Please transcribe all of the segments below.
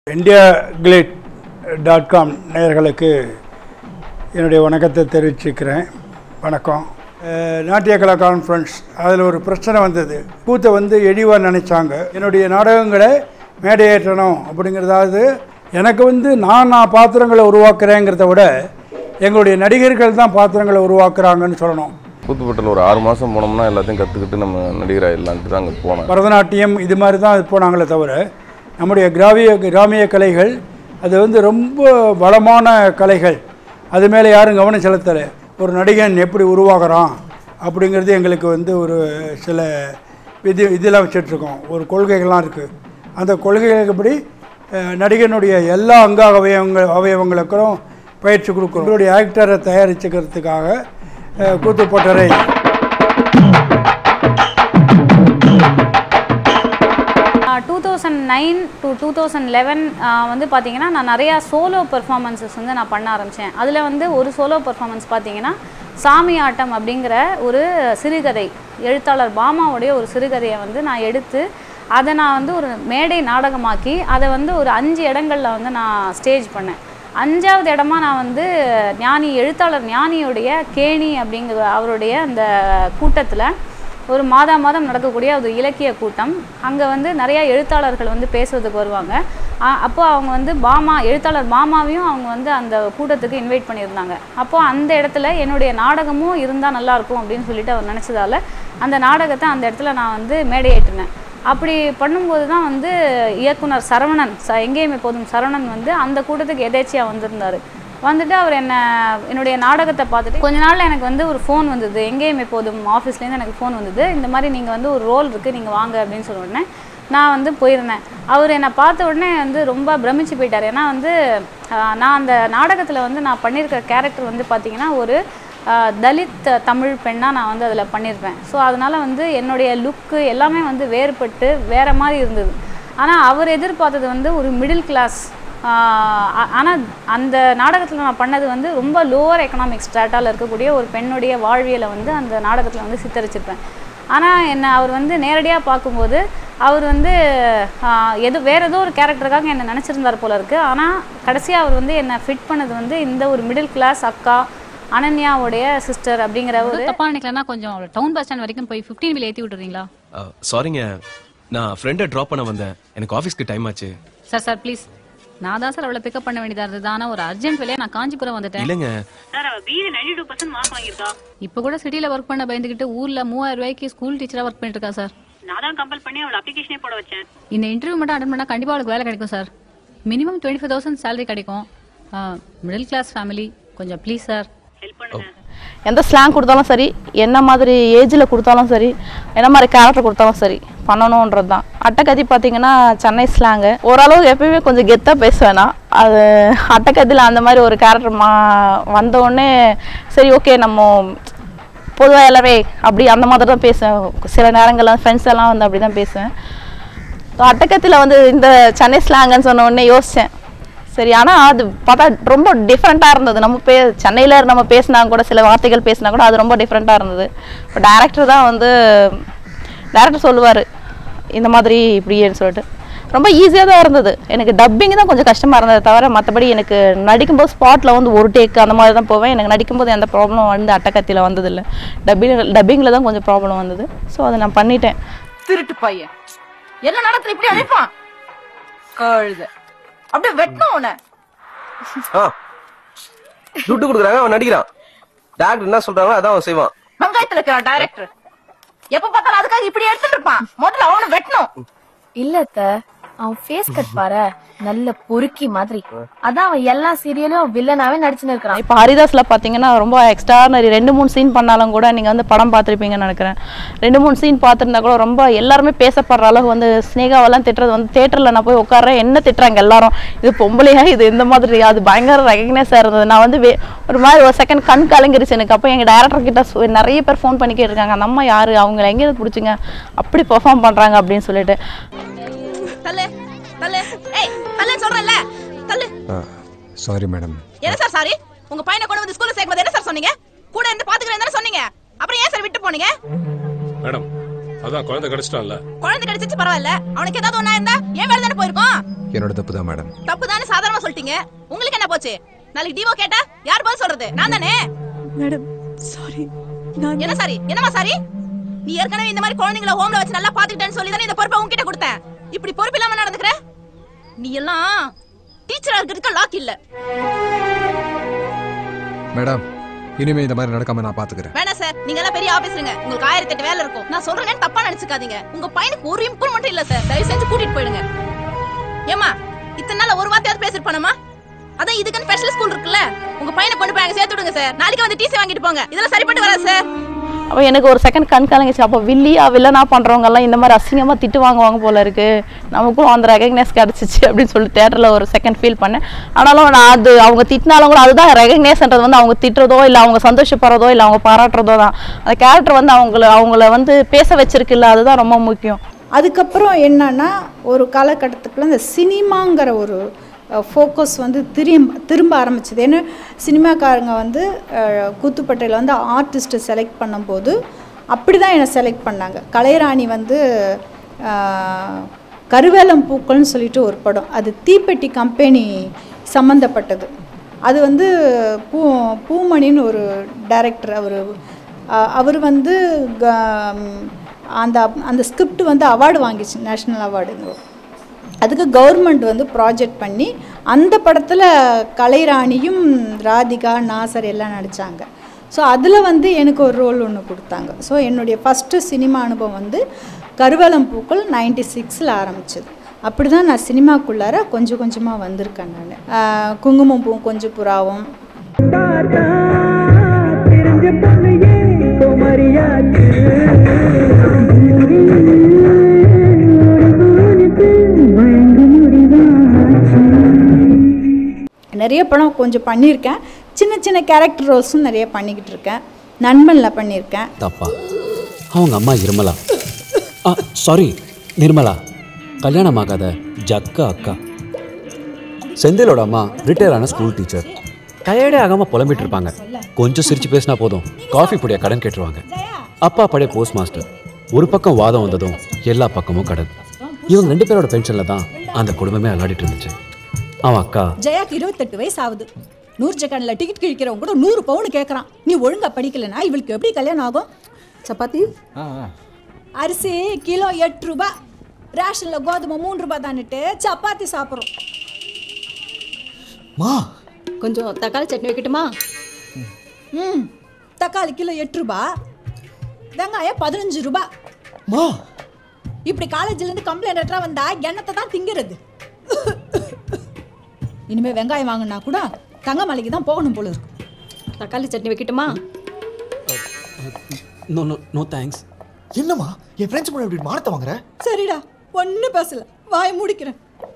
India கிளிட் dot com நேயர்களுக்கு என்னுடைய வணக்கத்தை தெரிவிச்சுக்கிறேன் வணக்கம் அஹ், நாட்டிய கலா கான்ஃபரன்ஸ் அதில் ஒரு பிரச்சனை வந்தது கூத்தை வந்து எழிவாக நினச்சாங்க என்னுடைய நாடகங்களை மேடையேற்றணும் அப்படிங்கிறதாவது எனக்கு வந்து நான் நான் பாத்திரங்களை உருவாக்குறேங்கிறத விட எங்களுடைய நடிகர்கள் தான் பாத்திரங்களை உருவாக்குறாங்கன்னு சொல்லணும் கூத்துப்பட்டில் ஒரு ஆறு மாதம் போனோம்னா எல்லாத்தையும் கற்றுக்கிட்டு நம்ம நடிகராகிடலான்ட்டு தான் அங்கே போனேன் பரதநாட்டியம் இது மாதிரி தான் போனாங்களே தவிர நம்முடைய கிராமிய கிராமிய கலைகள் அது வந்து ரொம்ப வளமான கலைகள் அது மேலே யாரும் கவனம் செலுத்தலை ஒரு நடிகன் எப்படி உருவாகிறான் அப்படிங்கிறது எங்களுக்கு வந்து ஒரு சில விதி இதெல்லாம் வச்சிட்ருக்கோம் ஒரு கொள்கைகள்லாம் இருக்குது அந்த கொள்கைகளுக்குப்படி அஹ், நடிகனுடைய எல்லா அங்க அவயவங்கள் அவயவங்களுக்கும் பயிற்சி கொடுக்குறோம் உங்களுடைய ஆக்டரை தயாரிச்சுக்கிறதுக்காக அஹ், Koothupattarai two thousand nine to two thousand eleven வந்து பார்த்தீங்கன்னா நான் நிறையா சோலோ பெர்ஃபார்மன்ஸஸ் வந்து நான் பண்ண ஆரம்பித்தேன் அதில் வந்து ஒரு சோலோ பெர்ஃபார்மன்ஸ் பார்த்தீங்கன்னா சாமி ஆட்டம் அப்படிங்கிற ஒரு சிறுகதை எழுத்தாளர் பாமாவுடைய ஒரு சிறுகதையை வந்து நான் எடுத்து அதை நான் வந்து ஒரு மேடை நாடகமாக்கி அதை வந்து ஒரு அஞ்சு இடங்களில் வந்து நான் ஸ்டேஜ் பண்ணேன் அஞ்சாவது இடமா நான் வந்து ஞானி எழுத்தாளர் ஞானியுடைய கேணி அப்படிங்கிற அவருடைய அந்த கூட்டத்தில் ஒரு மாதா மாதம் நடக்கக்கூடிய ஒரு இலக்கிய கூட்டம் அங்கே வந்து நிறையா எழுத்தாளர்கள் வந்து பேசுறதுக்கு வருவாங்க ஆ- அப்போ அவங்க வந்து பாமா எழுத்தாளர் பாமாவையும் அவங்க வந்து அந்த கூட்டத்துக்கு இன்வைட் பண்ணியிருந்தாங்க அப்போ அந்த இடத்துல என்னுடைய நாடகமும் இருந்தால் நல்லாயிருக்கும் அப்படின்னு சொல்லிட்டு அவர் நினச்சதால அந்த நாடகத்தை அந்த இடத்துல நான் வந்து மேடையேற்றினேன் அப்படி பண்ணும்போது தான் வந்து இயக்குனர் சரவணன் ச எங்கேயுமே போதும் சரவணன் வந்து அந்த கூட்டத்துக்கு எதேச்சியாக வந்திருந்தார் வந்துட்டு அவர் என்ன என்னுடைய நாடகத்தை பார்த்துட்டு கொஞ்ச நாள்ல எனக்கு வந்து ஒரு ஃபோன் வந்தது எங்கேயுமே போதும் ஆஃபீஸ்லேருந்து எனக்கு ஃபோன் வந்தது இந்த மாதிரி நீங்கள் வந்து ஒரு ரோல் இருக்குது நீங்கள் வாங்க அப்படின்னு சொன்ன உடனே நான் வந்து போயிருந்தேன் அவர் என்னை பார்த்த உடனே வந்து ரொம்ப பிரமிச்சு போயிட்டார் ஏன்னா வந்து ஆஹ், நான் அந்த நாடகத்தில் வந்து நான் பண்ணியிருக்கிற கேரக்டர் வந்து பார்த்தீங்கன்னா ஒரு ஆஹ், தலித் தமிழ் பெண்ணாக நான் வந்து அதில் பண்ணியிருப்பேன் ஸோ அதனால் வந்து என்னுடைய லுக்கு எல்லாமே வந்து வேறுபட்டு வேறு மாதிரி இருந்தது ஆனால் அவர் எதிர்பார்த்தது வந்து ஒரு மிடில் கிளாஸ் ஆனால் அந்த நாடகத்தில் நான் பண்ணது வந்து ரொம்ப லோவர் எக்கனாமிக் ஸ்டாட்டால் இருக்கக்கூடிய ஒரு பெண்ணுடைய வாழ்வியலை வந்து அந்த நாடகத்தில் வந்து சித்தரிச்சிருப்பேன் ஆனால் என்ன அவர் வந்து நேரடியாக பார்க்கும்போது அவர் வந்து ஆஹ், எது வேறு ஏதோ ஒரு கேரக்டருக்காக என்னை நினச்சிருந்தார் போல இருக்குது ஆனால் கடைசியாக அவர் வந்து என்னை ஃபிட் பண்ணது வந்து இந்த ஒரு மிடில் கிளாஸ் அக்கா அனன்யாவுடைய சிஸ்டர் அப்படிங்கிற ஒரு தப்பா நினைக்கலன்னா கொஞ்சம் டவுன் பஸ் ஸ்டாண்ட் வரைக்கும் போய் 15 பில் ஏத்தி விட்டுறீங்களா சாரிங்க நான் ஃப்ரெண்டை ட்ராப் பண்ண வந்தேன் எனக்கு ஆஃபீஸ்க்கு டைம் ஆச்சு சார் சார் ப்ளீஸ் நான் தான் சார் அவளை பிக்கப் பண்ண வேண்டியதா இருந்தது ஆனா ஒரு அர்ஜென்ட் வேலையா நான் காஞ்சிபுரம் வந்துட்டேன் இல்லைங்க சார் அவ BA ninety two percent mark வாங்கியிருக்கா இப்போ கூட சிட்டில ஒர்க் பண்ண பயந்துகிட்டு ஊர்ல மூவாயிரம் ரூபாய்க்கு ஸ்கூல் டீச்சரா ஒர்க் பண்ணிட்டு இருக்கா சார் நான் தான் கம்பல் பண்ணி அவளை அப்ளிகேஷனே போட வச்சேன் இந்த இன்டர்வியூ மட்டும் அட்டன் பண்ணா கண்டிப்பா அவளுக்கு வேலை கிடைக்கும் sir minimum twenty five thousand salary கிடைக்கும் மிடில் கிளாஸ் ஃபேமிலி கொஞ்சம் ப்ளீஸ் சார் ஹெல்ப் பண்ணுங்க எந்த ஸ்லாங் கொடுத்தாலும் சரி என்ன மாதிரி ஏஜில் கொடுத்தாலும் சரி என்ன மாதிரி கேரக்டர் கொடுத்தாலும் சரி பண்ணணுன்றது தான் அட்டைக்கதி பார்த்தீங்கன்னா சென்னை ஸ்லாங்கு ஓரளவு எப்பயுமே கொஞ்சம் கெத்தாக பேசுவேன் நான் அது அட்டைக்கதியில் அந்த மாதிரி ஒரு கேரக்டர் மா வந்த உடனே சரி ஓகே நம்ம பொதுவாக எல்லாமே அப்படி அந்த மாதிரி தான் பேசுவேன் சில நேரங்கள்ல ஃப்ரெண்ட்ஸ் எல்லாம் வந்து அப்படி தான் பேசுவேன் ஸோ அட்டக்கத்தில் வந்து இந்த சென்னை ஸ்லாங்குன்னு சொன்ன உடனே யோசித்தேன் சரி ஆனால் அது பார்த்தா ரொம்ப டிஃப்ரெண்ட்டாக இருந்தது நம்ம பே சென்னையில் நம்ம பேசினா கூட சில வார்த்தைகள் பேசினா கூட அது ரொம்ப டிஃப்ரெண்ட்டாக இருந்தது இப்போ டேரக்டர் தான் வந்து டேரக்டர் சொல்லுவார் இந்த மாதிரி இப்படின்னு சொல்லிட்டு ரொம்ப ஈஸியாக தான் இருந்தது எனக்கு டப்பிங் தான் கொஞ்சம் கஷ்டமாக இருந்தது தவிர மற்றபடி எனக்கு நடிக்கும்போது ஸ்பாட்டில் வந்து ஒரு டேக் அந்த மாதிரி தான் போவேன் எனக்கு நடிக்கும்போது எந்த ப்ராப்ளம் வந்து அட்டக்கத்தியில் வந்ததில்லை டப்பிங் டப்பிங்கில் தான் கொஞ்சம் ப்ராப்ளம் வந்தது ஸோ அதை நான் பண்ணிட்டேன் திருட்டு பையன் என்ன நடத்துல இப்படி அழைப்பான் கழுத அப்படியே வெட்டணும் உன்னை ஆ துட்டு கொடுக்குறாங்க அவன் நடிக்கிறான் டாக்டர் என்ன சொல்றாங்களோ அதான் அவன் செய்வான் வெங்காயத்துல இருக்கிறான் டைரக்டர் எப்ப பார்த்தாலும் அதுக்காக இப்படி எடுத்துட்டு இருப்பான் முதல்ல அவனை வெட்டணும் இல்ல அத்த அவன் ஃபேஸ் கட் பாரு நல்ல பொறுக்கி மாதிரி அதான் அவன் எல்லா சீரியலும் வில்லனாவே நடிச்சுன்னு இருக்கிறான் இப்போ ஹரிதாஸ்ல பார்த்தீங்கன்னா ரொம்ப எக்ஸ்ட்ரானரி ரெண்டு மூணு சீன் பண்ணாலும் கூட நீங்கள் வந்து படம் பார்த்துருப்பீங்கன்னு நினைக்கிறேன் ரெண்டு மூணு சீன் பார்த்துருந்தா கூட ரொம்ப எல்லாருமே பேசப்படுற அளவுக்கு வந்து ஸ்னேகாவெல்லாம் திட்டுறது வந்து தேட்டரில் நான் போய் உட்கார்றேன் என்ன திட்டுறாங்க எல்லாரும் இது பொம்பளையா இது இந்த மாதிரி அது பயங்கர ரெகக்னைஸாக இருந்தது நான் வந்து வே- ஒரு மாதிரி ஒரு செகண்ட் கண் கலங்கிருச்சு எனக்கு அப்போ எங்கள் டேரக்டர் கிட்ட சொ- நிறைய பேர் ஃபோன் பண்ணி கேட்டிருக்காங்க அந்த அம்மா யாரு அவங்க எங்கே பிடிச்சிங்க அப்படி பெர்ஃபார்ம் பண்ணுறாங்க அப்படின்னு சொல்லிட்டு தள்ளு தள்ளு ஏய் தள்ளு சொல்றேன்ல தள்ளு சாரி மேடம் என்ன சார் சாரி உங்க பையனை கொண்டு வந்து ஸ்கூல்ல சேர்க்கும்போது என்ன சார் சொன்னீங்க கூட இருந்து பாத்துக்கிறேன் தானே சொன்னீங்க அப்புறம் ஏன் சார் விட்டு போனீங்க மேடம் அதான் குழந்தை கிடைச்சிட்டான்ல குழந்தை கிடைச்சிச்சு பரவாயில்ல அவனுக்கு ஏதாவது ஒண்ணா இருந்தா ஏன் மேல தானே போயிருக்கோம் என்னோட தப்பு தான் மேடம் தப்பு தானே சாதாரணமா சொல்லிட்டீங்க உங்களுக்கு என்ன போச்சு நாளைக்கு டிவோ கேட்டா யார் பதில் சொல்றது நான் தானே மேடம் சாரி என்ன சாரி என்னமா சாரி நீ ஏற்கனவே இந்த மாதிரி குழந்தைங்கள ஹோம்ல வச்சு நல்லா பாத்துக்கிட்டேன்னு சொல்லி தானே இந்த பொறுப்பை உன்கிட்ட கொடுத்தேன் இப்படி பொறுப்பு இல்லாம நடந்துக்கிற நீ எல்லாம் டீச்சரா இருக்கிறதுக்கு லாக் இல்ல மேடம் இனிமே இந்த மாதிரி நடக்காம நான் பாத்துக்கிறேன் வேணாம் சார் நீங்க எல்லாம் பெரிய ஆபீசருங்க உங்களுக்கு ஆயிரத்தி எட்டு வேலை இருக்கும் நான் சொல்றேன்னு தப்பா நினைச்சுக்காதீங்க உங்க பையனுக்கு ஒரு இம்ப்ரூவ்மெண்ட் இல்ல சார் தயவு செஞ்சு கூட்டிட்டு போயிடுங்க ஏமா இத்தனை நாள் ஒரு வார்த்தையாவது பேசிருப்பானமா அதான் இதுக்குன்னு ஸ்பெஷல் ஸ்கூல் இருக்குல்ல உங்க பையனை கொண்டு போய் அங்க சேர்த்து விடுங்க சார் நாளைக்கு வந்து டிசி வாங்கிட்டு போங்க இதெல்லாம் சரிப்பட்டு வராது சார் அப்போ எனக்கு ஒரு செகண்ட் கண் கலங்கிச்சு அப்போ வில்லியா வில்லனா பண்ணுறவங்க எல்லாம் இந்த மாதிரி அசிங்கமாக திட்டு வாங்குவாங்க போல இருக்கு நமக்கும் அந்த ரெகக்னைஸ் கிடச்சிச்சு அப்படின்னு சொல்லி தேட்டரில் ஒரு செகண்ட் ஃபீல் பண்ணேன் ஆனாலும் நான் அது அவங்க திட்டினாலும் கூட அதுதான் ரெகக்னைஸ்ன்றது வந்து அவங்க திட்டுறதோ இல்லை அவங்க சந்தோஷப்படுறதோ இல்லை அவங்க பாராட்டுறதோ தான் அந்த கேரக்டர் வந்து அவங்கள அவங்கள வந்து பேச வச்சிருக்குல்ல அதுதான் ரொம்ப முக்கியம் அதுக்கப்புறம் என்னன்னா ஒரு காலகட்டத்துக்குள்ள இந்த சினிமாங்கிற ஒரு ஃபோக்கஸ் வந்து திரும்ப திரும்ப ஆரம்பிச்சது ஏன்னா சினிமாக்காரங்க வந்து அஹ், கூத்துப்பட்டையில் வந்து ஆர்டிஸ்ட்டை செலக்ட் பண்ணும்போது அப்படி தான் என்னை செலக்ட் பண்ணாங்க கலைராணி வந்து அஹ், கருவேலம் பூக்கள்னு சொல்லிட்டு ஒரு படம் அது தீப்பெட்டி கம்பெனி சம்மந்தப்பட்டது அது வந்து பூ பூமணின்னு ஒரு டைரக்டர் அவர் அவர் வந்து க- அந்த அந்த ஸ்கிரிப்ட் வந்து அவார்டு வாங்கிச்சு நேஷ்னல் அவார்டுங்க அதுக்கு கவர்மெண்ட் வந்து ப்ராஜெக்ட் பண்ணி அந்த படத்தில் கலைராணியும் ராதிகா நாசர் எல்லாம் நடித்தாங்க ஸோ அதில் வந்து எனக்கு ஒரு ரோல் ஒன்று கொடுத்தாங்க ஸோ என்னுடைய ஃபஸ்ட்டு சினிமா அனுபவம் வந்து கருவலம் பூக்கள் நைன்டி சிக்ஸில் ஆரம்பிச்சது அப்படி தான் நான் சினிமாக்குள்ளார கொஞ்சம் கொஞ்சமாக வந்திருக்கேன் நான் குங்குமம் பூ கொஞ்சம் புறாவும் நிறைய படம் கொஞ்சம் பண்ணியிருக்கேன் சின்ன சின்ன கேரக்டர் ரோல்ஸும் நிறைய பண்ணிக்கிட்டு இருக்கேன் நண்பனில் பண்ணியிருக்கேன் தப்பா அவங்க அம்மா இருமலா ஆ சாரி நிர்மலா கல்யாணம் ஆகாத ஜக்கா அக்கா செந்திலோட அம்மா ரிட்டையர் ஆன ஸ்கூல் டீச்சர் டயர்டே ஆகாம புலம்பிட்டு இருப்பாங்க கொஞ்சம் சிரிச்சு பேசினா போதும் காஃபி பொடியா கடன் கேட்டுருவாங்க அப்பா பழைய போஸ்ட் மாஸ்டர் ஒரு பக்கம் வாதம் வந்ததும் எல்லா பக்கமும் கடன் இவங்க ரெண்டு பேரோட பென்ஷன்ல தான் அந்த குடும்பமே அல்லாடிட்டு இருந்துச்சு அவன் அக்கா ஜெயாக்கு இருபத்தெட்டு வயசு ஆகுது நூர்ஜகானில் டிக்கெட் கிழிக்கிறவங்க கூட நூறு பவுன் கேட்குறான் நீ ஒழுங்கா படிக்கலைன்னா இவளுக்கு எப்படி கல்யாணம் ஆகும் சப்பாத்தி அரிசி கிலோ எட்டு ரூபாய் ரேஷனில் கோதுமை மூணு ரூபாய் தான்னுட்டு சப்பாத்தி சாப்பிட்றோம் மா கொஞ்சம் தக்காளி சட்னி வைக்கட்டுமா ம் தக்காளி கிலோ எட்டு ரூபாய் வெங்காயம் பதினஞ்சு ரூபாய் மா இப்படி காலேஜ்லேருந்து கம்ப்ளைண்ட் லெட்டராக வந்தா எண்ணத்தை தான் திங்கிறது இனிமே வெங்காயம் வாங்கினா கூட தங்க மலைக்கு தான் போகணும் போல இருக்கு தக்காளி சட்னி வைக்கட்டுமா நோ நோ நோ தேங்க்ஸ் என்னம்மா என் ஃப்ரெண்ட்ஸ் முன்னாடி இப்படி மானத்தை வாங்குற சரிடா ஒன்றும் பேசல வாயை மூடிக்கிறேன்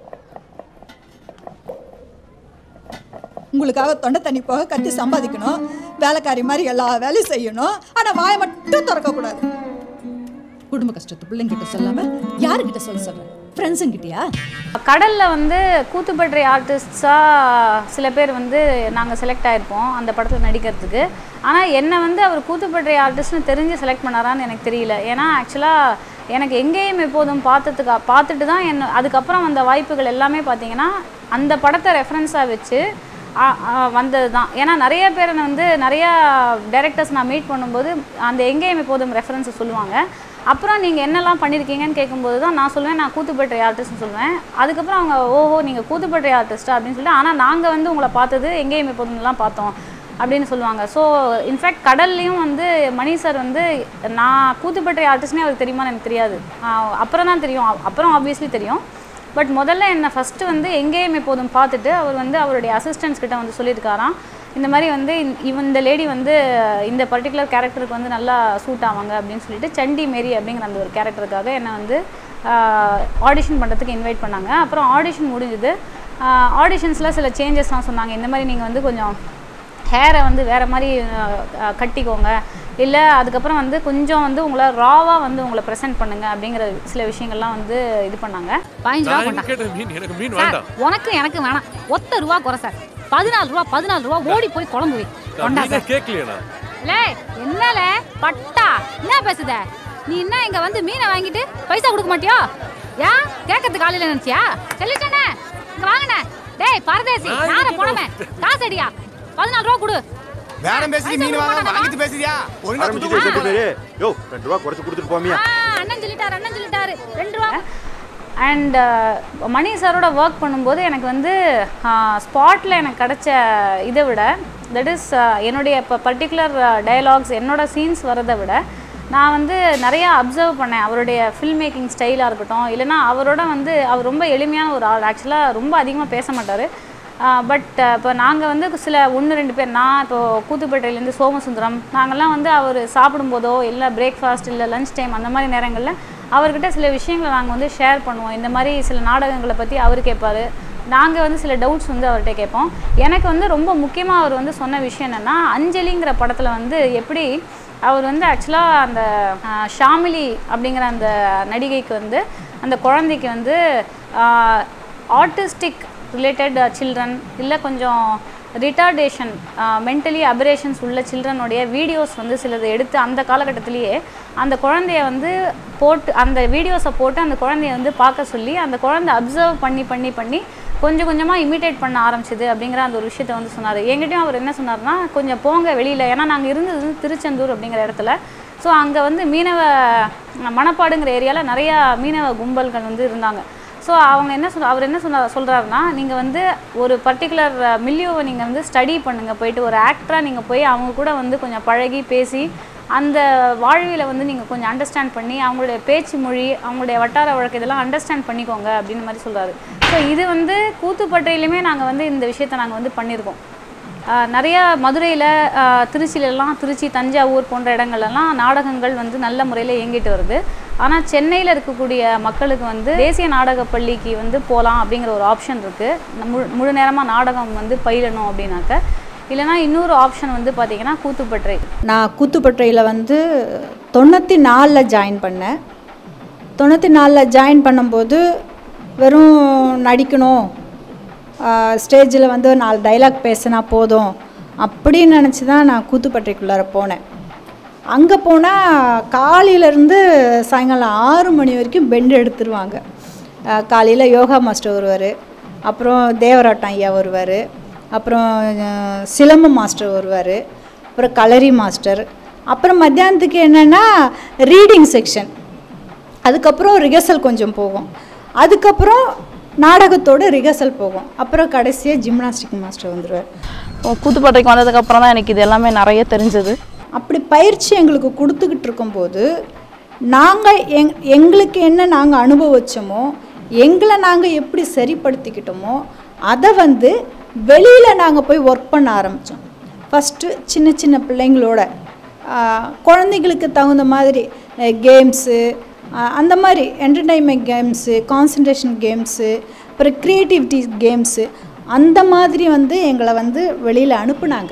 உங்களுக்காக தொண்டை தண்ணி போக கத்தி சம்பாதிக்கணும் வேலைக்காரி மாதிரி எல்லா வேலையும் செய்யணும் ஆனா வாயை மட்டும் திறக்கக்கூடாது குடும்ப கஷ்டத்தை பிள்ளைங்கிட்ட சொல்லாம யாருக்கிட்ட சொல்ல சொல்றேன் ஃப்ரெண்ட்ஸுங்கிட்டயா கடலில் வந்து கூத்துப்பற்றி ஆர்டிஸ்டாக சில பேர் வந்து நாங்கள் செலக்ட் ஆகிருப்போம் அந்த படத்தில் நடிக்கிறதுக்கு ஆனால் என்னை வந்து அவர் கூத்துப்பற்றி ஆர்டிஸ்ட்னு தெரிஞ்சு செலக்ட் பண்ணாரான்னு எனக்கு தெரியல ஏன்னா ஆக்சுவலாக எனக்கு எங்கேயும் எப்போதும் பார்த்ததுக்கு பார்த்துட்டு தான் என்ன அதுக்கப்புறம் வந்த வாய்ப்புகள் எல்லாமே பார்த்தீங்கன்னா அந்த படத்தை ரெஃபரன்ஸாக வச்சு வந்தது தான் ஏன்னா நிறைய பேர் வந்து நிறையா டைரக்டர்ஸ் நான் மீட் பண்ணும்போது அந்த எங்கேயும் எப்போதும் ரெஃபரன்ஸை சொல்லுவாங்க அப்புறம் நீங்கள் என்னெல்லாம் பண்ணியிருக்கீங்கன்னு கேட்கும்போது தான் நான் சொல்லுவேன் நான் கூத்துப்பட்டறை ஆர்டிஸ்ட்னு சொல்லுவேன் அதுக்கப்புறம் அவங்க ஓஹோ நீங்கள் கூத்துப்பட்டறை ஆர்டிஸ்டா அப்படின்னு சொல்லிட்டு ஆனால் நாங்கள் வந்து உங்களை பார்த்தது எங்கேயும் எப்போதும்லாம் பார்த்தோம் அப்படின்னு சொல்லுவாங்க ஸோ இன்ஃபேக்ட் கடல்லையும் வந்து மணி சார் வந்து நான் கூத்துப்பட்டறை ஆர்டிஸ்ட்னே அவருக்கு தெரியுமான்னு எனக்கு தெரியாது ஆஹ் அப்புறம் தான் தெரியும் அப்புறம் ஆப்வியஸ்லி தெரியும் பட் முதல்ல என்னை ஃபஸ்ட்டு வந்து எங்கேயும் எப்போதும் பார்த்துட்டு அவர் வந்து அவருடைய அசிஸ்டன்ஸ் கிட்ட வந்து சொல்லியிருக்காராம் இந்த மாதிரி வந்து இந்த- இவன் இந்த லேடி வந்து இந்த பர்டிகுலர் கேரக்டருக்கு வந்து நல்லா சூட் ஆவாங்க அப்படின்னு சொல்லிட்டு சண்டி மேரி அப்படிங்கிற அந்த ஒரு கேரக்டருக்காக என்னை வந்து ஆடிஷன் பண்ணுறதுக்கு இன்வைட் பண்ணாங்க அப்புறம் ஆடிஷன் முடிஞ்சுது ஆடிஷன்ஸில் சில சேஞ்சஸ்லாம் சொன்னாங்க இந்த மாதிரி நீங்கள் வந்து கொஞ்சம் ஹேரை வந்து வேறு மாதிரி அஹ், அஹ், கட்டிக்கோங்க இல்லை அதுக்கப்புறம் வந்து கொஞ்சம் வந்து உங்களை ராவாக வந்து உங்களை ப்ரெசென்ட் பண்ணுங்க அப்படிங்கிற சில விஷயங்கள்லாம் வந்து இது பண்ணாங்க நான் எங்க கேட்ட மீன் எனக்கு மீன் வேண்டாம் உனக்கு எனக்கு வேணாம் ஒத்த ரூபா குறை சார் பதினாலு ரூபா பதினாலு ரூபா ஓடி போய் குழம்பு வை நான் கொண்டா மீனே சார் கேட்கலையா லே என்னல பட்டா என்ன பேசுத நீ என்ன இங்க வந்து மீனை வாங்கிட்டு பைசா கொடுக்க மாட்டியா ஏன் கேட்கறது காலையில நினைச்சியா சொல்லிட்டேனே இங்க வாங்கண்ணே டேய் பரதேசி யார போனமே காசு அடியா பதினாலு ரூபா கொடு வேடம் பேசி மீன் வாங்க வாங்கிட்டு பேசுறியா ஒழுங்கா துட்டு கொடுத்து யோ ரெண்டு ரூபா குறைச்சு கொடுத்துட்டு போமியா ஆ, அண்ணன் சொல்லிட்டாரு அண்ணன் சொல்லிட்டாரு ரெண்டு ரூபா அண்ட் மணி சாரோட ஒர்க் பண்ணும்போது எனக்கு வந்து ஸ்பாட்டில் எனக்கு கிடைச்ச இதை விட தட் இஸ் என்னுடைய இப்போ பர்டிகுலர் டயலாக்ஸ் என்னோட சீன்ஸ் வரதை விட நான் வந்து நிறையா அப்சர்வ் பண்ணேன் அவருடைய ஃபில்ம் மேக்கிங் ஸ்டைலாக இருக்கட்டும் இல்லைன்னா அவரோட வந்து அவர் ரொம்ப எளிமையான ஒரு ஆள் ஆக்சுவலாக ரொம்ப அதிகமாக பேச மாட்டார் பட் இப்போ நாங்கள் வந்து சில ஒன்று ரெண்டு பேர் நான் இப்போ கூத்துப்பேட்டையிலேருந்து சோமசுந்தரம் நாங்கள்லாம் வந்து அவர் சாப்பிடும்போதோ இல்லை பிரேக்ஃபாஸ்ட் இல்லை லஞ்ச் டைம் அந்த மாதிரி நேரங்களில் அவர்கிட்ட சில விஷயங்களை நாங்கள் வந்து ஷேர் பண்ணுவோம் இந்த மாதிரி சில நாடகங்களை பற்றி அவர் கேட்பாரு நாங்கள் வந்து சில டவுட்ஸ் வந்து அவர்கிட்ட கேட்போம் எனக்கு வந்து ரொம்ப முக்கியமாக அவர் வந்து சொன்ன விஷயம் என்னென்னா அஞ்சலிங்கிற படத்தில் வந்து எப்படி அவர் வந்து ஆக்சுவலாக அந்த ஆஹ், ஷாமிலி அப்படிங்கிற அந்த நடிகைக்கு வந்து அந்த குழந்தைக்கு வந்து ஆர்டிஸ்டிக் ரிலேட்டட் சில்ட்ரன் இல்லை கொஞ்சம் ரிட்டார்டேஷன் மென்டலி அபரேஷன்ஸ் உள்ள சில்ட்ரனுடைய வீடியோஸ் வந்து சிலது எடுத்து அந்த காலகட்டத்திலேயே அந்த குழந்தைய வந்து போட்டு அந்த வீடியோஸை போட்டு அந்த குழந்தைய வந்து பார்க்க சொல்லி அந்த குழந்தை அப்சர்வ் பண்ணி பண்ணி பண்ணி கொஞ்சம் கொஞ்சமாக இமிட்டேட் பண்ண ஆரம்பிச்சது அப்படிங்கிற அந்த ஒரு விஷயத்த வந்து சொன்னார் எங்கிட்டையும் அவர் என்ன சொன்னார்னா கொஞ்சம் போங்க வெளியில் ஏன்னா நாங்கள் இருந்தது வந்து திருச்செந்தூர் அப்படிங்கிற இடத்துல ஸோ அங்கே வந்து மீனவ மணப்பாடுங்கிற ஏரியாவில் நிறையா மீனவ கும்பல்கள் வந்து இருந்தாங்க ஸோ அவங்க என்ன சொல் அவர் என்ன சொன்னார் சொல்கிறாருன்னா நீங்கள் வந்து ஒரு பர்டிகுலர் மில்லியோவை நீங்கள் வந்து ஸ்டடி பண்ணுங்கள் போயிட்டு ஒரு ஆக்டராக நீங்கள் போய் அவங்க கூட வந்து கொஞ்சம் பழகி பேசி அந்த வாழ்வியலை வந்து நீங்கள் கொஞ்சம் அண்டர்ஸ்டாண்ட் பண்ணி அவங்களுடைய பேச்சு மொழி அவங்களுடைய வட்டார வழக்கு இதெல்லாம் அண்டர்ஸ்டாண்ட் பண்ணிக்கோங்க அப்படின்னு மாதிரி சொல்கிறாரு ஸோ இது வந்து கூத்துப்பட்டையிலுமே நாங்கள் வந்து இந்த விஷயத்தை நாங்கள் வந்து பண்ணியிருக்கோம் ஆஹ் நிறைய மதுரையில் திருச்சியிலலாம் திருச்சி தஞ்சாவூர் போன்ற இடங்கள்லாம் நாடகங்கள் வந்து நல்ல முறையில் இயங்கிட்டு வருது ஆனால் சென்னையில் இருக்கக்கூடிய மக்களுக்கு வந்து தேசிய நாடக பள்ளிக்கு வந்து போகலாம் அப்படிங்கிற ஒரு ஆப்ஷன் இருக்குது முழு முழு நேரமாக நாடகம் வந்து பயிலணும் அப்படின்னாக்க இல்லைனா இன்னொரு ஆப்ஷன் வந்து பார்த்திங்கன்னா கூத்துப்பற்றை நான் கூத்துப்பட்றையில் வந்து தொண்ணூற்றி நாலில் ஜாயின் பண்ணேன் தொண்ணூற்றி நாலில் ஜாயின் பண்ணும்போது வெறும் நடிக்கணும் ஸ்டேஜில் வந்து ஒரு நாலு டைலாக் பேசினா போதும் அப்படின்னு நினச்சி தான் நான் கூத்துப்பட்றைக்குள்ளார போனேன் அங்கே போனால் காலையிலேருந்து சாயங்காலம் ஆறு மணி வரைக்கும் பெண்ட் எடுத்துருவாங்க காலையில் யோகா மாஸ்டர் வருவார் அப்புறம் தேவராட்டம் ஐயா வருவார் அப்புறம் அஹ், சிலம்பு மாஸ்டர் வருவார் அப்புறம் கலரி மாஸ்டர் அப்புறம் மத்தியானத்துக்கு என்னென்னா ரீடிங் செக்ஷன் அதுக்கப்புறம் ரிஹர்சல் கொஞ்சம் போகும் அதுக்கப்புறம் நாடகத்தோட ரிஹர்சல் போகும் அப்புறம் கடைசியாக ஜிம்னாஸ்டிக் மாஸ்டர் வந்துடுவார் கூத்துப்பட்டைக்கு வந்ததுக்கப்புறம் தான் எனக்கு இது எல்லாமே நிறைய தெரிஞ்சது அப்படி பயிற்சி எங்களுக்கு கொடுத்துக்கிட்டு இருக்கும்போது நாங்கள் எங் எங்களுக்கு என்ன நாங்கள் அனுபவிச்சோமோ எங்களை நாங்கள் எப்படி சரிப்படுத்திக்கிட்டோமோ அதை வந்து வெளியில் நாங்கள் போய் ஒர்க் பண்ண ஆரம்பித்தோம் ஃபஸ்ட்டு சின்ன சின்ன பிள்ளைங்களோட ஆஹ், குழந்தைங்களுக்கு தகுந்த மாதிரி கேம்ஸு அந்த மாதிரி என்டர்டைன்மெண்ட் கேம்ஸு கான்சன்ட்ரேஷன் கேம்ஸு அப்புறம் க்ரியேட்டிவிட்டி கேம்ஸு அந்த மாதிரி வந்து எங்களை வந்து வெளியில் அனுப்புனாங்க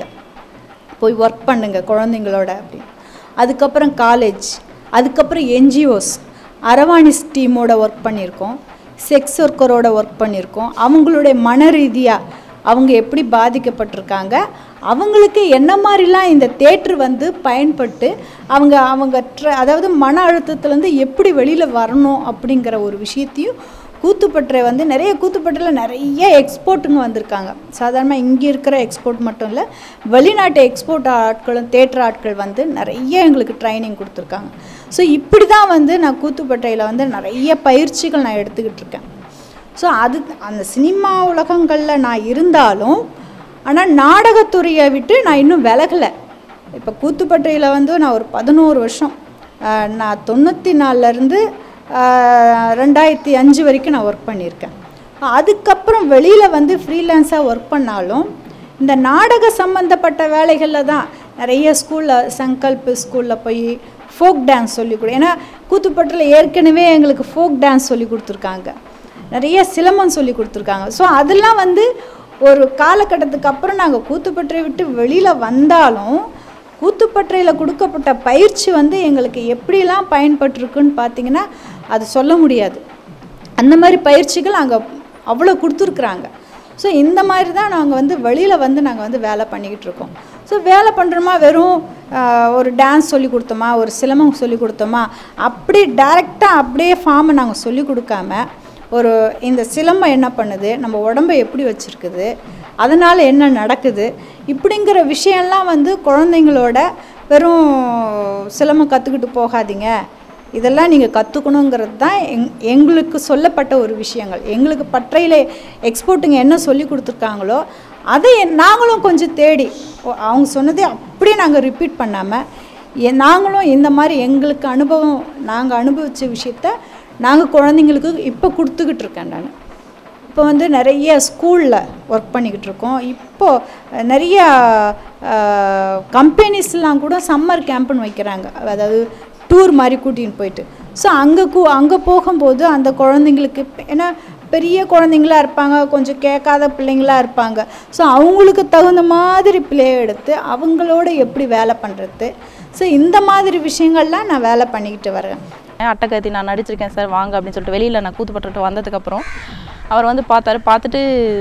போய் ஒர்க் பண்ணுங்க குழந்தைங்களோட அப்படின்னு அதுக்கப்புறம் காலேஜ் அதுக்கப்புறம் என்ஜிஓஸ் அரவாணிஸ் டீமோட ஒர்க் பண்ணியிருக்கோம் செக்ஸ் ஒர்க்கரோட ஒர்க் பண்ணியிருக்கோம் அவங்களுடைய மன ரீதியாக அவங்க எப்படி பாதிக்கப்பட்டிருக்காங்க அவங்களுக்கு என்ன மாதிரிலாம் இந்த தேட்ரு வந்து பயன்பட்டு அவங்க அவங்க ட்ர அதாவது மன அழுத்தத்துலேருந்து எப்படி வெளியில் வரணும் அப்படிங்கிற ஒரு விஷயத்தையும் கூத்துப்பட்டறை வந்து நிறைய கூத்துப்பட்டறையில் நிறைய எக்ஸ்போர்ட்டுங்க வந்திருக்காங்க சாதாரணமாக இங்கே இருக்கிற எக்ஸ்போர்ட் மட்டும் இல்லை வெளிநாட்டு எக்ஸ்போர்ட் ஆட்களும் தேட்டர் ஆட்கள் வந்து நிறைய எங்களுக்கு ட்ரைனிங் கொடுத்துருக்காங்க ஸோ இப்படி தான் வந்து நான் கூத்துப்பட்டையில் வந்து நிறைய பயிற்சிகள் நான் எடுத்துக்கிட்டு இருக்கேன் ஸோ அது அந்த சினிமா உலகங்களில் நான் இருந்தாலும் ஆனால் நாடகத்துறையை விட்டு நான் இன்னும் விலகலை இப்போ கூத்துப்பட்டையில் வந்து நான் ஒரு பதினோரு வருஷம் ஆஹ், நான் தொண்ணூற்றி நாலுலேருந்து ரெண்டாயிரத்தி அஞ்சு வரைக்கும் நான் ஒர்க் பண்ணியிருக்கேன் அதுக்கப்புறம் வெளியில் வந்து ஃப்ரீலான்ஸாக ஒர்க் பண்ணாலும் இந்த நாடக சம்மந்தப்பட்ட வேலைகளில் தான் நிறைய ஸ்கூலில் சங்கல்ப் ஸ்கூலில் போய் ஃபோக் டான்ஸ் சொல்லி கொடு ஏன்னா கூத்துப்பட்டில் ஏற்கனவே எங்களுக்கு ஃபோக் டான்ஸ் சொல்லி கொடுத்துருக்காங்க நிறைய சிலம்பம் சொல்லி கொடுத்துருக்காங்க ஸோ அதெல்லாம் வந்து ஒரு காலகட்டத்துக்கு அப்புறம் நாங்கள் கூத்துப்பற்றை விட்டு வெளியில் வந்தாலும் கூத்துப்பற்றையில் கொடுக்கப்பட்ட பயிற்சி வந்து எங்களுக்கு எப்படிலாம் பயன்பட்டிருக்குன்னு பார்த்தீங்கன்னா அது சொல்ல முடியாது அந்த மாதிரி பயிற்சிகள் அங்கே அவ்வளோ கொடுத்துருக்குறாங்க ஸோ இந்த மாதிரி தான் நாங்கள் வந்து வெளியில் வந்து நாங்கள் வந்து வேலை பண்ணிக்கிட்டு இருக்கோம் ஸோ வேலை பண்ணுறோமா வெறும் ஆஹ், ஒரு டான்ஸ் சொல்லி கொடுத்தோமா ஒரு சிலம்பம் சொல்லி கொடுத்தோமா அப்படி டைரெக்டாக அப்படியே ஃபார்மை நாங்கள் சொல்லி கொடுக்காம ஒரு இந்த சிலம்பம் என்ன பண்ணுது நம்ம உடம்பை எப்படி வச்சுருக்குது அதனால் என்ன நடக்குது இப்படிங்கிற விஷயம்லாம் வந்து குழந்தைங்களோட வெறும் சிலம்பம் கற்றுக்கிட்டு போகாதீங்க இதெல்லாம் நீங்கள் கற்றுக்கணுங்கிறது தான் எங் எங்களுக்கு சொல்லப்பட்ட ஒரு விஷயங்கள் எங்களுக்கு பற்றையில் எக்ஸ்போர்ட்டுங்க என்ன சொல்லி கொடுத்துருக்காங்களோ அதை என்- நாங்களும் கொஞ்சம் தேடி ஓ, அவங்க சொன்னதை அப்படியே நாங்கள் ரிப்பீட் பண்ணாமல் நாங்களும் இந்த மாதிரி எங்களுக்கு அனுபவம் நாங்கள் அனுபவித்த விஷயத்த நாங்கள் குழந்தைங்களுக்கு இப்போ கொடுத்துக்கிட்டு இருக்கேன் நான் இப்போ வந்து நிறைய ஸ்கூலில் ஒர்க் பண்ணிக்கிட்டு இருக்கோம் இப்போது நிறைய கம்பெனிஸ்லாம் கூட சம்மர் கேம்ப்னு வைக்கிறாங்க அதாவது டூர் மாதிரி கூட்டின்னு போயிட்டு ஸோ அங்கே கூ அங்கே போகும்போது அந்த குழந்தைங்களுக்கு இப்ப- ஏன்னா பெரிய குழந்தைங்களா இருப்பாங்க கொஞ்சம் கேட்காத பிள்ளைங்களா இருப்பாங்க ஸோ அவங்களுக்கு தகுந்த மாதிரி பிளே எடுத்து அவங்களோட எப்படி வேலை பண்ணுறது ஸோ இந்த மாதிரி விஷயங்கள்லாம் நான் வேலை பண்ணிக்கிட்டு வரேன் அட்டகத்தி நான் நடிச்சிருக்கேன் சார் வாங்க அப்படின்னு சொல்லிட்டு வெளியில் நான் கூத்துப்பட்டுட்டு வந்ததுக்கப்புறம் அவர் வந்து பார்த்தாரு பார்த்துட்டு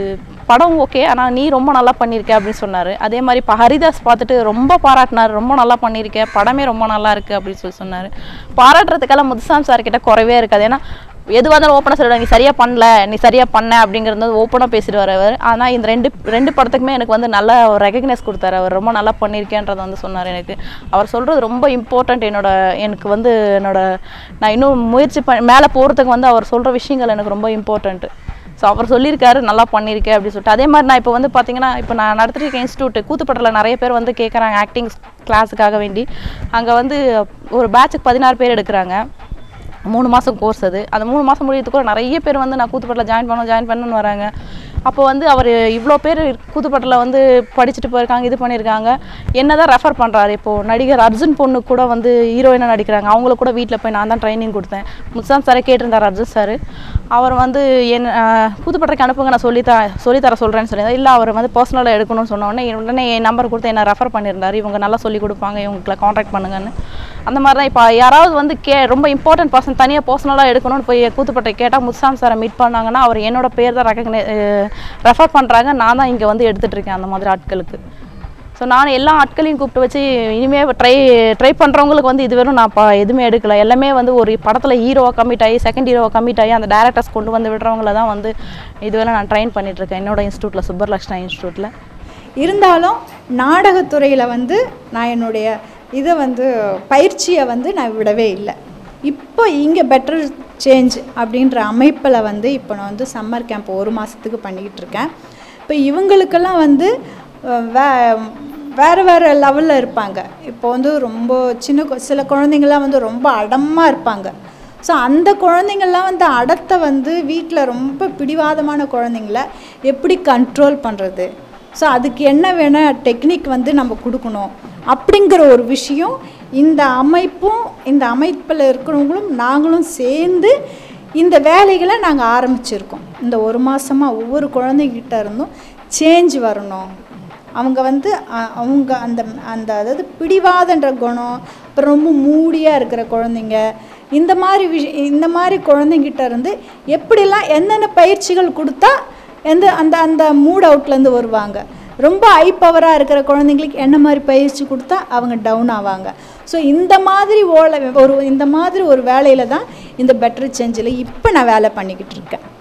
படம் ஓகே ஆனால் நீ ரொம்ப நல்லா பண்ணியிருக்க அப்படின்னு சொன்னார் அதே மாதிரி இப்போ ஹரிதாஸ் பார்த்துட்டு ரொம்ப பாராட்டினார் ரொம்ப நல்லா பண்ணியிருக்க படமே ரொம்ப நல்லா இருக்குது அப்படின்னு சொல்லி சொன்னார் பாராட்டுறதுக்கெல்லாம் முத்துசாமி சார் கிட்ட குறைவே இருக்காது ஏன்னா எதுவாக இருந்தாலும் ஓப்பனாக சொல்லிடுவாங்க நீ சரியாக பண்ணல நீ சரியாக பண்ண அப்படிங்கிறது ஓப்பனாக பேசிடுவார் அவர் ஆனால் இந்த ரெண்டு ரெண்டு படத்துக்குமே எனக்கு வந்து நல்ல ஒரு ரெகக்னைஸ் கொடுத்தாரு அவர் ரொம்ப நல்லா பண்ணியிருக்கேன்றதை வந்து சொன்னார் எனக்கு அவர் சொல்கிறது ரொம்ப இம்பார்ட்டண்ட் என்னோட எனக்கு வந்து என்னோட நான் இன்னும் முயற்சி ப மேலே போகிறதுக்கு வந்து அவர் சொல்கிற விஷயங்கள் எனக்கு ரொம்ப இம்பார்ட்டண்ட்டு ஸோ அவர் சொல்லியிருக்காரு நல்லா பண்ணியிருக்கேன் அப்படின்னு சொல்லிட்டு அதே மாதிரி நான் இப்போ வந்து பார்த்தீங்கன்னா இப்போ நான் நடத்திட்டு இருக்க இன்ஸ்டியூட் கூத்துப்பட்டில் நிறைய பேர் வந்து கேட்குறாங்க ஆக்டிங் கிளாஸுக்காக வேண்டி அங்கே வந்து ஒரு பேட்சுக்கு பதினாறு பேர் எடுக்கிறாங்க மூணு மாதம் கோர்ஸ் அது அந்த மூணு மாதம் முடியறதுக்குள்ள நிறைய பேர் வந்து நான் கூத்துப்பட்டில் ஜாயின் பண்ணணும் ஜாயின் பண்ணணும்னு வராங்க அப்போ வந்து அவர் இவ்வளோ பேர் கூத்துப்பட்டில் வந்து படிச்சுட்டு போயிருக்காங்க இது பண்ணியிருக்காங்க என்ன தான் ரெஃபர் பண்ணுறாரு இப்போது நடிகர் அர்ஜுன் பொண்ணு கூட வந்து ஹீரோயினாக நடிக்கிறாங்க அவங்களுக்கு கூட வீட்டில் போய் நான் தான் ட்ரைனிங் கொடுத்தேன் முத்சாம் சாரை கேட்டிருந்தார் அர்ஜுன் சார் அவர் வந்து என் கூத்துப்பட்டிக்கு அனுப்புங்க நான் சொல்லி த சொல்லித்தர சொல்கிறேன்னு சொல்லியிருந்தார் இல்லை அவர் வந்து பர்சனலாக எடுக்கணும்னு சொன்ன உடனே உடனே என் நம்பர் கொடுத்து என்ன ரெஃபர் பண்ணியிருந்தார் இவங்க நல்லா சொல்லி கொடுப்பாங்க இவங்களை காண்டாக்ட் பண்ணுங்கன்னு அந்த மாதிரி தான் இப்போ யாராவது வந்து கே ரொம்ப இம்பார்ட்டன்ட் பர்சன் தனியாக பர்சனலாக எடுக்கணும்னு போய் கூத்துப்பட்டை கேட்டால் முத்துசாமி சாரை மீட் பண்ணாங்கன்னா அவர் என்னோட பேர் தான் ரெக்கக்னை ரெஃபர் பண்ணுறாங்க நான் தான் இங்கே வந்து எடுத்துகிட்டு இருக்கேன் அந்த மாதிரி ஆட்களுக்கு ஸோ நான் எல்லா ஆட்களையும் கூப்பிட்டு வச்சு இனிமேல் ட்ரை ட்ரை பண்ணுறவங்களுக்கு வந்து இது வெறும் நான் பா எதுவுமே எடுக்கல எல்லாமே வந்து ஒரு படத்தில் ஹீரோவாக கமிட் ஆகி செகண்ட் ஹீரோவாக கமிட் ஆகி அந்த டேரக்டர்ஸ் கொண்டு வந்து விடுறவங்கள தான் வந்து இதுவரை நான் ட்ரைன் பண்ணிகிட்ருக்கேன் என்னோட இன்ஸ்டியூட்டில் சுப்பர்லக்ஷ்ணா இன்ஸ்டியூட்டில் இருந்தாலும் நாடகத்துறையில் வந்து நான் என்னுடைய இதை வந்து பயிற்சியை வந்து நான் விடவே இல்லை இப்போ இங்கே பெட்டர் சேஞ்ச் அப்படின்ற அமைப்பில் வந்து இப்போ நான் வந்து சம்மர் கேம்ப் ஒரு மாதத்துக்கு பண்ணிக்கிட்டு இருக்கேன் இப்போ இவங்களுக்கெல்லாம் வந்து அஹ், வே வேறு வேறு லெவலில் இருப்பாங்க இப்போ வந்து ரொம்ப சின்ன கொ- சில குழந்தைங்கள்லாம் வந்து ரொம்ப அடமாக இருப்பாங்க ஸோ அந்த குழந்தைங்கள்லாம் வந்து அடத்தை வந்து வீட்டில் ரொம்ப பிடிவாதமான குழந்தைங்கள எப்படி கண்ட்ரோல் பண்ணுறது ஸோ அதுக்கு என்ன வேணால் டெக்னிக் வந்து நம்ம கொடுக்கணும் அப்படிங்கிற ஒரு விஷயம் இந்த அமைப்பும் இந்த அமைப்பில் இருக்கிறவங்களும் நாங்களும் சேர்ந்து இந்த வேலைகளை நாங்கள் ஆரம்பிச்சிருக்கோம் இந்த ஒரு மாதமாக ஒவ்வொரு குழந்தைகிட்ட இருந்தும் சேஞ்ச் வரணும் அவங்க வந்து அ- அவங்க அந்த அந்த அதாவது பிடிவாதன்ற குணம் அப்புறம் ரொம்ப மூடியாக இருக்கிற குழந்தைங்க இந்த மாதிரி விஷ இந்த மாதிரி குழந்தைங்கிட்ட இருந்து எப்படிலாம் என்னென்ன பயிற்சிகள் கொடுத்தா எந்த அந்த அந்த மூட் அவுட்லேருந்து வருவாங்க ரொம்ப ஹை பவராக இருக்கிற குழந்தைங்களுக்கு என்ன மாதிரி பயிற்சி கொடுத்தா அவங்க டவுன் ஆவாங்க ஸோ இந்த மாதிரி ஓலை ஒரு இந்த மாதிரி ஒரு வேலையில் தான் இந்த பெட்டர் சேஞ்சில் இப்போ நான் வேலை பண்ணிக்கிட்டு இருக்கேன்